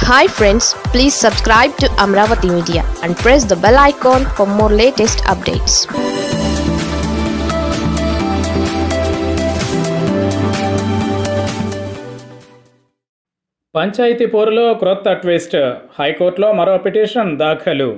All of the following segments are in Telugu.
hi friends please subscribe to Amaravati media and press the bell icon for more latest updates panchayat పోరులో క్రొత్త ట్విస్ట్ హైకోర్టులో మరో పిటిషన్ దాఖలు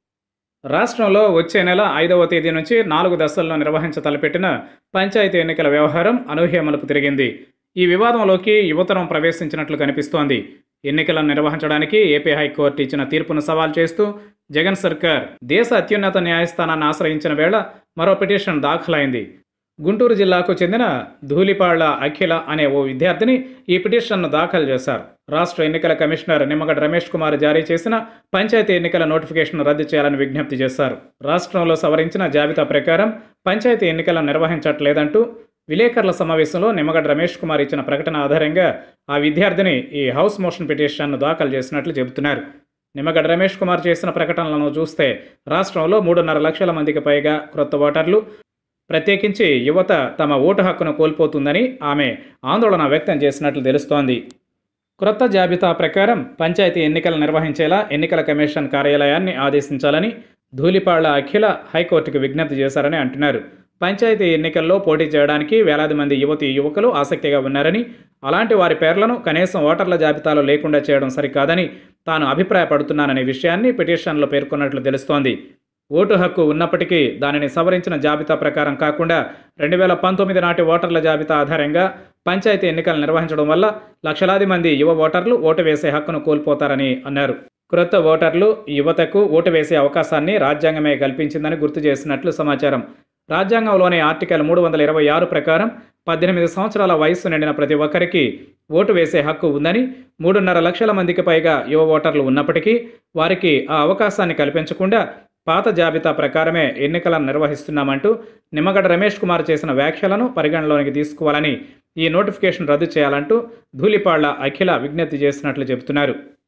రాష్ట్రంలో వచ్చే నెల ఐదవ తేదీ నుంచి నాలుగు దశల్లో నిర్వహించ తలపెట్టిన పంచాయతీ ఎన్నికల వ్యవహారం అనూహ్య మలుపు తిరిగింది ఈ వివాదంలోకి యువతరం ప్రవేశించినట్లు కనిపిస్తోంది ఎన్నికలను నిర్వహించడానికి ఏపీ హైకోర్టు ఇచ్చిన తీర్పును సవాల్ చేస్తూ జగన్ సర్కార్ దేశ అత్యున్నత న్యాయస్థానాన్ని ఆశ్రయించిన వేళ మరో పిటిషన్ దాఖలైంది గుంటూరు జిల్లాకు చెందిన ధూళిపాళ్ల అఖిల అనే ఓ విద్యార్థిని ఈ పిటిషన్ను దాఖలు చేశారు రాష్ట్ర ఎన్నికల కమిషనర్ నిమ్మగడ్డ రమేష్ కుమార్ జారీ చేసిన పంచాయతీ ఎన్నికల నోటిఫికేషన్ రద్దు చేయాలని విజ్ఞప్తి చేశారు రాష్ట్రంలో సవరించిన జాబితా ప్రకారం పంచాయతీ ఎన్నికలను నిర్వహించట్లేదంటూ విలేకరుల సమావేశంలో నిమ్మగడ్డ రమేష్ కుమార్ ఇచ్చిన ప్రకటన ఆధారంగా ఆ విద్యార్థిని ఈ హౌస్ మోషన్ పిటిషన్ను దాఖలు చేసినట్లు చెబుతున్నారు నిమ్మగడ్డ రమేష్ కుమార్ చేసిన ప్రకటనలను చూస్తే రాష్ట్రంలో మూడున్నర లక్షల మందికి పైగా క్రొత్త ఓటర్లు ప్రత్యేకించి యువత తమ ఓటు హక్కును కోల్పోతుందని ఆమె ఆందోళన వ్యక్తం చేసినట్లు తెలుస్తోంది క్రొత్త జాబితా ప్రకారం పంచాయతీ ఎన్నికలు నిర్వహించేలా ఎన్నికల కమిషన్ కార్యాలయాన్ని ఆదేశించాలని ధూళిపాళ్ల అఖిల హైకోర్టుకు విజ్ఞప్తి చేశారని అంటున్నారు పంచాయతీ ఎన్నికల్లో పోటీ చేయడానికి వేలాది మంది యువతీ యువకులు ఆసక్తిగా ఉన్నారని అలాంటి వారి పేర్లను కనీసం ఓటర్ల జాబితాలో లేకుండా చేయడం సరికాదని తాను అభిప్రాయపడుతున్నాననే విషయాన్ని పిటిషన్లో పేర్కొన్నట్లు తెలుస్తోంది ఓటు హక్కు ఉన్నప్పటికీ దానిని సవరించిన జాబితా ప్రకారం కాకుండా రెండు వేల పంతొమ్మిది నాటి ఓటర్ల జాబితా ఆధారంగా పంచాయతీ ఎన్నికలు నిర్వహించడం వల్ల లక్షలాది మంది యువ ఓటర్లు ఓటు వేసే హక్కును కోల్పోతారని అన్నారు క్రొత్త ఓటర్లు యువతకు ఓటు వేసే అవకాశాన్ని రాజ్యాంగమే కల్పించిందని గుర్తు చేసినట్లు సమాచారం రాజ్యాంగంలోని ఆర్టికల్ మూడు వందల ఇరవై ఆరు ప్రకారం పద్దెనిమిది సంవత్సరాల వయస్సు నిండిన ప్రతి ఒక్కరికి ఓటు వేసే హక్కు ఉందని మూడున్నర లక్షల మందికి పైగా యువ ఓటర్లు ఉన్నప్పటికీ వారికి ఆ అవకాశాన్ని కల్పించకుండా పాత జాబితా ప్రకారమే ఎన్నికలను నిర్వహిస్తున్నామంటూ నిమ్మగడ్డ రమేష్ కుమార్ చేసిన వ్యాఖ్యలను పరిగణలోనికి తీసుకోవాలని ఈ నోటిఫికేషన్ రద్దు చేయాలంటూ ధూళిపాళ్ల అఖిల విజ్ఞప్తి చేసినట్లు చెబుతున్నారు